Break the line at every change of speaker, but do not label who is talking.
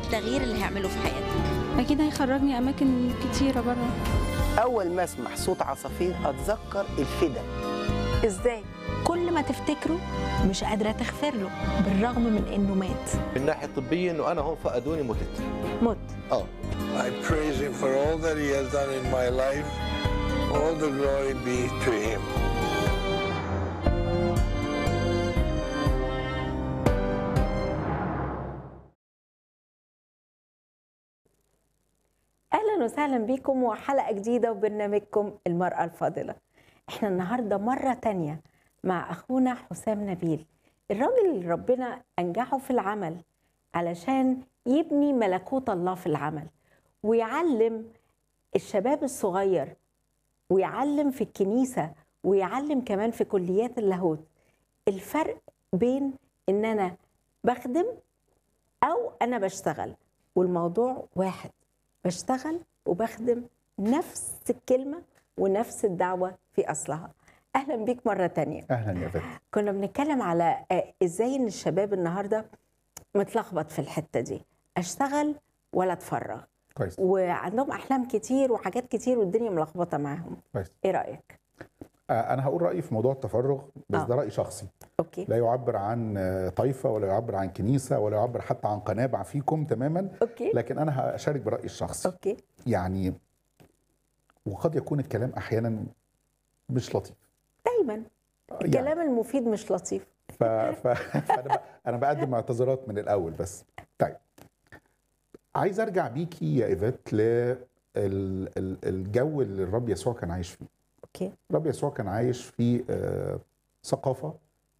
التغيير اللي هيعمله في حياتك
اكيد هيخرجني اماكن كتيره بره
اول ما اسمع صوت عصافير اتذكر الفدا
ازاي كل ما تفتكره مش قادره تغفر له بالرغم من انه مات
من الناحيه الطبيه انه انا هون فقدوني متت
مت
اه
I praise him for all that he has done in my life. All the glory be to him.
اهلا وسهلا بيكم وحلقه جديده وبرنامجكم المراه الفاضله احنا النهارده مره تانية مع اخونا حسام نبيل الراجل اللي ربنا انجحه في العمل علشان يبني ملكوت الله في العمل ويعلم الشباب الصغير ويعلم في الكنيسه ويعلم كمان في كليات اللاهوت الفرق بين ان انا بخدم او انا بشتغل والموضوع واحد بشتغل وبخدم نفس الكلمة ونفس الدعوة في أصلها أهلا بيك مرة تانية
اهلا يا فندم
كنا بنتكلم على آه، إزاي إن الشباب النهاردة متلخبط في الحتة دي أشتغل ولا أتفرغ
كويس
وعندهم أحلام كتير وحاجات كتير والدنيا ملخبطة معاهم
كويس
إيه رأيك؟
آه، انا هقول رايي في موضوع التفرغ بس
آه.
ده راي شخصي
أوكي
لا يعبر عن آه، طائفه ولا يعبر عن كنيسه ولا يعبر حتى عن قنابع فيكم تماما
أوكي
لكن انا هشارك برايي الشخصي
أوكي
يعني وقد يكون الكلام احيانا مش لطيف
دايما
يعني
الكلام المفيد مش لطيف
ف... ف... فانا ب... انا بقدم اعتذارات من الاول بس طيب عايز ارجع بيكي يا ايفات ل ال- ال- الجو اللي الرب يسوع كان عايش فيه
أوكي
الرب يسوع كان عايش في آه، ثقافه